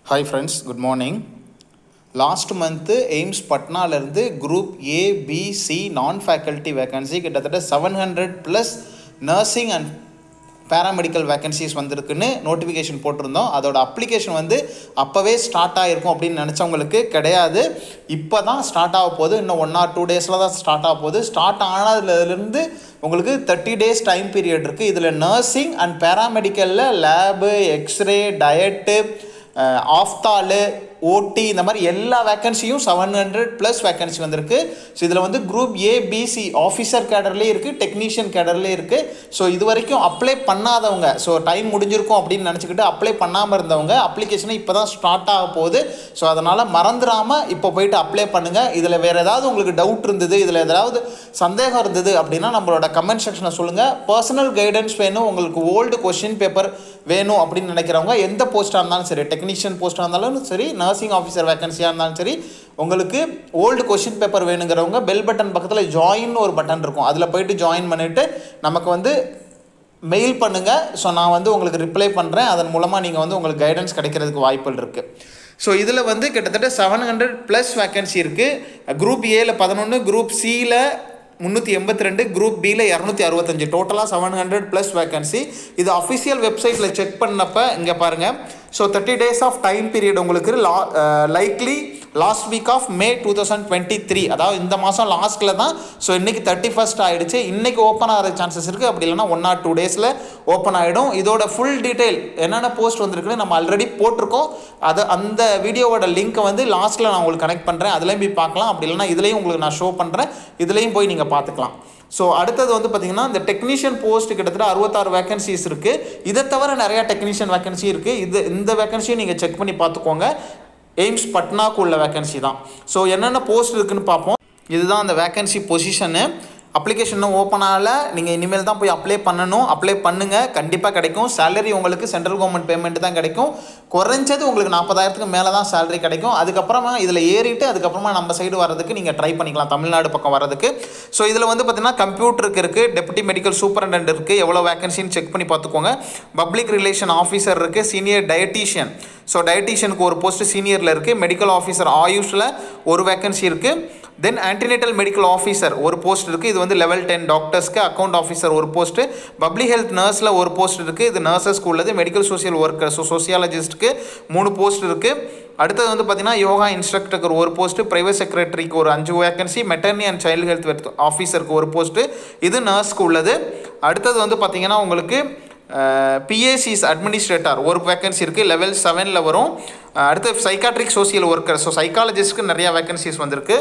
hi friends good morning last month AIIMS பட்னாலேருந்து group A B C நான் faculty vacancy கிட்டத்தட்ட seven hundred plus nursing and paramedical vacancies வந்திருக்குன்னு notification போட்டிருந்தோம் அதோட application வந்து அப்போவே ஸ்டார்ட் ஆகிருக்கும் அப்படின்னு நினச்சவங்களுக்கு கிடையாது இப்போ தான் ஸ்டார்ட் ஆக போகுது இன்னும் ஒன் ஆர் டூ டேஸில் தான் ஸ்டார்ட் ஆக போகுது ஸ்டார்ட் ஆனதுலேருந்து உங்களுக்கு தேர்ட்டி டேஸ் டைம் பீரியட் இருக்குது இதில் நர்சிங் அண்ட் பேராமெடிக்கலில் lab x-ray diet ophthal OT இந்த மாதிரி எல்லா வேக்கன்சியும் செவன் ஹண்ட்ரட் ப்ளஸ் வேக்கன்சி வந்திருக்கு ஸோ இதில் வந்து குரூப் ஏ பிசி ஆஃபீஸர் கேடர்லேயே இருக்குது டெக்னீஷியன் கேடர்லேயே இருக்குது ஸோ இது வரைக்கும் அப்ளை பண்ணாதவங்க ஸோ டைம் முடிஞ்சிருக்கும் அப்படின்னு நினச்சிக்கிட்டு அப்ளை பண்ணாமல் இருந்தவங்க அப்ளிகேஷனை இப்போ தான் ஸ்டார்ட் ஆக போகுது ஸோ அதனால் மறந்துடாமல் இப்போ போயிட்டு அப்ளை பண்ணுங்கள் இதில் வேறு ஏதாவது உங்களுக்கு டவுட் இருந்தது இதில் ஏதாவது சந்தேகம் இருந்தது அப்படின்னா நம்மளோட கமெண்ட் செக்ஷனை சொல்லுங்கள் பர்சனல் கைடன்ஸ் வேணும் உங்களுக்கு ஓல்டு கொஷின் பேப்பர் வேணும் அப்படின்னு நினைக்கிறவங்க எந்த போஸ்ட்டாக இருந்தாலும் சரி டெக்னீஷியன் போஸ்ட்டாக இருந்தாலும் சரி நர்சிங் ஆஃபீஸர் வேகன்சியாக இருந்தாலும் சரி உங்களுக்கு ஓல்டு கொஷின் பேப்பர் வேணுங்கிறவங்க பெல் பட்டன் பக்கத்தில் ஜாயின் ஒரு பட்டன் இருக்கும் அதில் போயிட்டு ஜாயின் பண்ணிவிட்டு நமக்கு வந்து மெயில் பண்ணுங்கள் ஸோ நான் வந்து உங்களுக்கு ரிப்ளை பண்ணுறேன் அதன் மூலமாக நீங்கள் வந்து உங்களுக்கு கைடன்ஸ் கிடைக்கிறதுக்கு வாய்ப்புகள் இருக்குது ஸோ இதில் வந்து கிட்டத்தட்ட செவன் ஹண்ட்ரட் ப்ளஸ் வேக்கன்சி இருக்குது குரூப் ஏல பதினொன்று குரூப் சியில் முந்நூற்றி எண்பத்தி ரெண்டு குரூப் பியில் இரநூத்தி அறுபத்தஞ்சு டோட்டலாக செவன் ஹண்ட்ரட் ப்ளஸ் வேக்கன்சி இது அஃபிஷியல் வெப்சைட்டில் செக் பண்ணப்போ இங்கே பாருங்கள் so thirty days of time period உங்களுக்கு லா likely last week of May two thousand twenty three அதாவது இந்த மாதம் லாஸ்ட்டில் தான் ஸோ இன்றைக்கி தேர்ட்டி ஃபஸ்ட் ஆகிடுச்சு இன்றைக்கி ஓப்பன் ஆகிற சான்சஸ் இருக்குது அப்படி இல்லைனா ஒன் ஆர் டூ டேஸில் ஓப்பன் ஆகிடும் இதோட ஃபுல் டீட்டெயில் என்னென்ன போஸ்ட் வந்திருக்குன்னு நம்ம ஆல்ரெடி போட்டிருக்கோம் அது அந்த வீடியோவோட லிங்க்கை வந்து லாஸ்ட்டில் நான் உங்களுக்கு கனெக்ட் பண்ணுறேன் அதுலேயும் போய் பார்க்கலாம் அப்படி இல்லைனா இதுலேயும் உங்களுக்கு நான் ஷோ பண்ணுறேன் இதுலேயும் போய் நீங்கள் பார்த்துக்கலாம் ஸோ அடுத்தது வந்து பார்த்திங்கன்னா இந்த டெக்னீஷியன் போஸ்ட் கிட்டத்தட்ட அறுபத்தாறு வேகன்சிஸ் இருக்குது இதை தவிர நிறையா டெக்னீஷியன் வேகன்சி இருக்குது இது இந்த வேகன்சியும் நீங்கள் செக் பண்ணி பார்த்துக்கோங்க எய்ம்ஸ் பட்னாக்கு உள்ள வேகன்சி தான் ஸோ என்னென்ன போஸ்ட் இருக்குன்னு பார்ப்போம் இதுதான் அந்த வேகன்சி பொசிஷனு அப்ளிகேஷன் இன்னும் ஓப்பன் ஆகலை நீங்கள் இனிமேல் தான் போய் அப்ளை பண்ணணும் அப்ளை பண்ணுங்கள் கண்டிப்பாக கிடைக்கும் சேலரி உங்களுக்கு சென்ட்ரல் கவர்மெண்ட் பேமெண்ட் தான் கிடைக்கும் குறைஞ்சது உங்களுக்கு நாற்பதாயிரத்துக்கு மேலே தான் சேலரி கிடைக்கும் அதுக்கப்புறமா இதில் ஏறிட்டு அதுக்கப்புறமா நம்ம சைடு வரதுக்கு நீங்கள் ட்ரை பண்ணிக்கலாம் தமிழ்நாடு பக்கம் வரதுக்கு ஸோ இதில் வந்து பார்த்திங்கன்னா கம்ப்யூட்டருக்கு இருக்குது டெப்யூட்டி மெடிக்கல் சூப்பரண்டென்ட் இருக்குது எவ்வளோ வேகன்சின்னு செக் பண்ணி பார்த்துக்கோங்க பப்ளிக் ரிலேஷன் ஆஃபீஸர் இருக்குது சீனியர் டயட்டீஷியன் ஸோ டயட்டீஷியனுக்கு ஒரு போஸ்ட் சீனியரில் இருக்குது மெடிக்கல் ஆஃபீஸர் ஆயுஷில் ஒரு வேகன்சி இருக்குது தென் ஆன்டினேட்டல் மெடிக்கல் ஆஃபீஸர் ஒரு போஸ்ட் இருக்குது இது வந்து லெவல் டென் டாக்டர்ஸ்க்கு அக்கௌண்ட் ஆஃபீஸர் ஒரு போஸ்ட்டு பப்ளிக் ஹெல்த் நர்ஸில் ஒரு போஸ்ட் இருக்குது இது நர்சஸ்க்கு உள்ளது மெடிக்கல் சோசியல் ஒர்க்கர் ஸோ சோசியாலஜிஸ்ட்டுக்கு மூணு போஸ்ட் இருக்குது அடுத்தது வந்து பார்த்திங்கன்னா யோகா இன்ஸ்ட்ரக்டருக்கு ஒரு போஸ்ட்டு ப்ரைவேட் செக்ரட்டரிக்கு ஒரு அஞ்சு vacancy maternal and child health ஆஃபீஸருக்கு ஒரு போஸ்ட்டு இது நர்ஸ்க்கு உள்ளது அடுத்தது வந்து பார்த்திங்கன்னா உங்களுக்கு பிஏசிஸ் அட்மினிஸ்ட்ரேட்டர் ஒரு வேகன்சி இருக்குது லெவல் செவனில் வரும் அடுத்து சைக்காட்ரிக் சோசியல் ஒர்க்கர் ஸோ சைக்காலஜிஸ்ட்க்கு நிறையா வேகன்சிஸ் வந்திருக்கு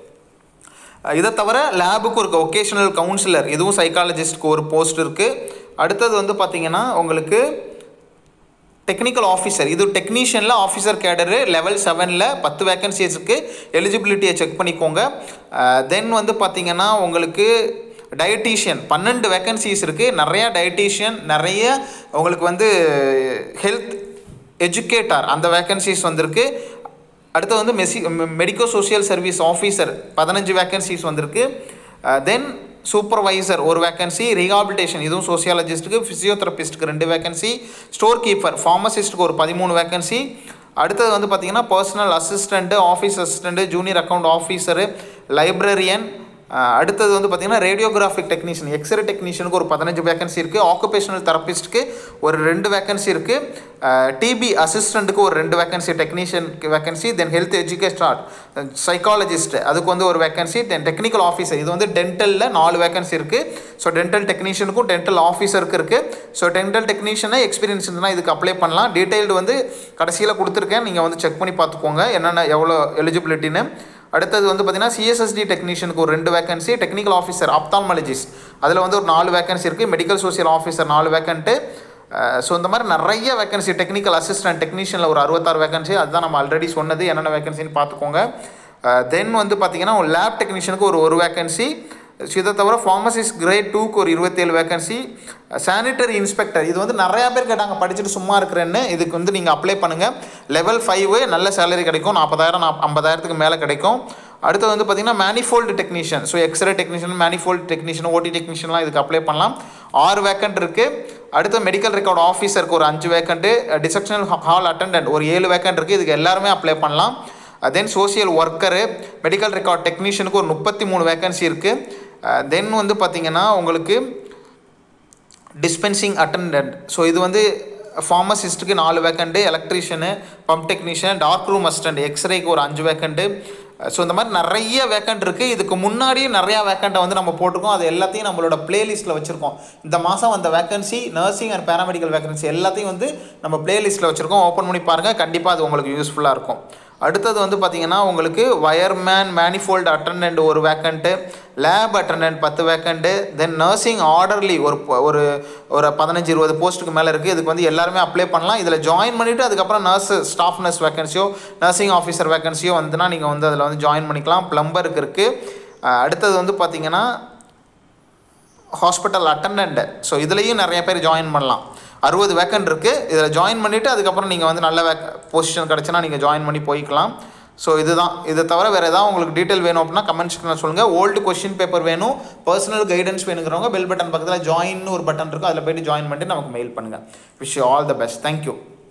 இதை தவிர லேபுக்கு ஒரு ஒகேஷனல் கவுன்சிலர் இதுவும் சைக்காலஜிஸ்ட்க்கு ஒரு போஸ்ட் இருக்குது அடுத்தது வந்து பார்த்திங்கன்னா உங்களுக்கு டெக்னிக்கல் ஆஃபீஸர் இது டெக்னீஷியனில் ஆஃபீஸர் கேடரு லெவல் செவனில் பத்து வேக்கன்சிஸ் இருக்குது எலிஜிபிலிட்டியை செக் பண்ணிக்கோங்க தென் வந்து பார்த்திங்கன்னா உங்களுக்கு டயட்டீஷியன் பன்னெண்டு வேக்கன்சிஸ் இருக்குது நிறையா டயட்டீஷியன் நிறைய உங்களுக்கு வந்து ஹெல்த் எஜுகேட்டர் அந்த வேக்கன்சிஸ் வந்திருக்கு அடுத்து வந்து மெசி மெடிக்கோ சோசியல் சர்வீஸ் ஆஃபீஸர் பதினஞ்சு வேக்கன்சிஸ் வந்திருக்கு தென் சூப்பர்வைசர் ஒரு வேக்கன்சி ரீஹாபிலிட்டேஷன் இதுவும் சோசியாலஜிஸ்ட்டுக்கு ஃபிசியோதெரபிஸ்ட்டுக்கு ரெண்டு வேக்கன்சி ஸ்டோர் கீப்பர் ஃபார்மசிஸ்ட்டுக்கு ஒரு பதிமூணு வேக்கன்சி அடுத்தது வந்து பார்த்திங்கன்னா personal assistant office assistant junior account officer librarian அடுத்தது வந்து பார்த்திங்கன்னா ரேடியோகிராஃபிக் டெக்னீஷியன் எக்ஸ்ரே டெக்னீஷியனுக்கு ஒரு பதினஞ்சு வேகன்சி இருக்குது ஆக்குபேஷனல் தெரபிஸ்ட்டுக்கு ஒரு ரெண்டு வேகன்சி இருக்குது டிபி அசிஸ்டண்ட்டுக்கு ஒரு ரெண்டு வேகன்சி டெக்னீஷியனுக்கு vacancy then health education psychologist அதுக்கு வந்து ஒரு வேகன்சி தென் டெக்னிக்கல் ஆஃபீஸர் இது வந்து டென்டலில் நாலு வேகன்சி இருக்குது ஸோ டென்டல் டெக்னீஷியனுக்கும் டென்டல் ஆஃபீஸருக்கு இருக்குது ஸோ டென்டல் டெக்னீஷியனை எக்ஸ்பீரியன்ஸ் இருந்தால் இதுக்கு அப்ளை பண்ணலாம் டீட்டெயில்டு வந்து கடைசியில் கொடுத்துருக்கேன் நீங்கள் வந்து செக் பண்ணி பார்த்துக்கோங்க என்னென்ன எவ்வளோ எலிஜிபிலிட்டின்னு அடுத்தது வந்து பார்த்திங்கன்னா சிஎஸ்எஸ்டி டெக்னீஷியனுக்கு ஒரு ரெண்டு வேகன்சி டெக்னிக்கல் ஆஃபீஸர் ஆப்தால்மாலஜிஸ்ட் அதில் வந்து ஒரு நாலு வேகன்சி இருக்குது மெடிக்கல் சோசியல் ஆஃபீஸர் நாலு வேக்கண்ட்டு ஸோ இந்த மாதிரி நிறைய வேகன்சி டெக்னிக்கல் அசிஸ்டன்ட் டெக்னீஷியனில் ஒரு அறுபத்தாறு வேகன்சி அதுதான் நம்ம ஆல்ரெடி சொன்னது என்னென்ன வேகன்சின்னு பார்த்துக்கோங்க தென் வந்து பார்த்திங்கன்னா லேப் டெக்னீஷியனுக்கு ஒரு ஒரு வேகன்சி ஸோ இதை தவிர ஃபார்மசிஸ் கிரேட் டூக்கு ஒரு இருபத்தேழு வேகன்சி சானிட்டரி இன்ஸ்பெக்டர் இது வந்து நிறையா பேர் கேட்டாங்க படிச்சுட்டு சும்மா இருக்கிறேன்னு இதுக்கு வந்து நீங்கள் அப்ளை பண்ணுங்கள் லெவல் ஃபைவு நல்ல சேலரி கிடைக்கும் நாற்பதாயிரம் நாப் ஐம்பதாயிரத்துக்கு மேலே கிடைக்கும் அடுத்து வந்து பார்த்தீங்கன்னா manifold technician so x-ray technician manifold technician OT டெக்னீஷியன்லாம் இதுக்கு அப்ளை பண்ணலாம் ஆறு வேக்கண்ட் இருக்குது அடுத்து மெடிக்கல் ரெக்கார்ட் ஆஃபீஸருக்கு ஒரு அஞ்சு வேக்கண்ட்டு டிசெக்ஷனல் ஹால் அட்டண்டன்ட் ஒரு ஏழு வேக்கண்ட் இருக்குது இதுக்கு எல்லாருமே அப்ளை பண்ணலாம் then social worker medical record டெக்னீஷியனுக்கு ஒரு முப்பத்தி மூணு வேக்கன்சி இருக்குது தென் வந்து பார்த்திங்கன்னா உங்களுக்கு டிஸ்பென்சிங் அட்டண்டன்ட் ஸோ இது வந்து ஃபார்மசிஸ்ட்டுக்கு நாலு vacant electrician pump technician dark room assistant எக்ஸ்ரேக்கு ஒரு அஞ்சு வேக்கண்ட்டு ஸோ இந்த மாதிரி நிறைய வேக்கண்ட் இருக்குது இதுக்கு முன்னாடியும் நிறையா வேக்கண்ட்டை வந்து நம்ம போட்டிருக்கோம் அது எல்லாத்தையும் நம்மளோட பிளேலிஸ்ட்டில் வச்சுருக்கோம் இந்த மாதம் அந்த vacancy nursing and paramedical vacancy எல்லாத்தையும் வந்து நம்ம பிளேலிஸ்ட்டில் வச்சுருக்கோம் ஓப்பன் பண்ணி பாருங்கள் கண்டிப்பாக அது உங்களுக்கு யூஸ்ஃபுல்லாக இருக்கும் அடுத்தது வந்து பார்த்திங்கன்னா உங்களுக்கு வயர்மேன் மேனிஃபோல்டு அட்டண்டன்ட் ஒரு வேக்கண்ட்டு லேப் அட்டண்டன்ட் பத்து வேக்கண்ட்டு தென் நர்சிங் ஆர்டர்லி ஒரு ப- ஒரு ஒரு பதினஞ்சு இருபது போஸ்ட்டுக்கு மேலே இருக்குது இதுக்கு வந்து எல்லாருமே அப்ளை பண்ணலாம் இதில் ஜாயின் பண்ணிவிட்டு அதுக்கப்புறம் நர்ஸ் ஸ்டாஃப் நர்ஸ் வேக்கன்சியோ நர்சிங் ஆஃபீஸர் வேக்கன்சியோ வந்துன்னா நீங்கள் வந்து அதில் வந்து ஜாயின் பண்ணிக்கலாம் ப்ளம்பருக்கு இருக்குது அடுத்தது வந்து பார்த்திங்கன்னா ஹாஸ்பிட்டல் அட்டண்டன்ட் ஸோ இதுலேயும் நிறைய பேர் ஜாயின் பண்ணலாம் அறுபது வேக்கன்ட் இருக்குது இதில் ஜாயின் பண்ணிவிட்டு அதுக்கப்புறம் நீங்கள் வந்து நல்ல வேக் பொசிஷன் கிடச்சுன்னா நீங்கள் ஜாயின் பண்ணி போய்க்கலாம் ஸோ இதுதான் இதை தவிர வேறு ஏதாவது உங்களுக்கு டீட்டெயில் வேணும் அப்படின்னா கமெண்ட் செக்ஷனில் சொல்லுங்கள் ஓல்டு கொஷின் பேப்பர் வேணும் பர்சனல் கைடன்ஸ் வேணுங்கிறவங்க பெல் பட்டன் பக்கத்தில் ஜாயின் ஒரு பட்டன் இருக்கும் அதில் போயிட்டு ஜாயின் பண்ணிட்டு நமக்கு மெயில் பண்ணுங்கள் wish all the best thank you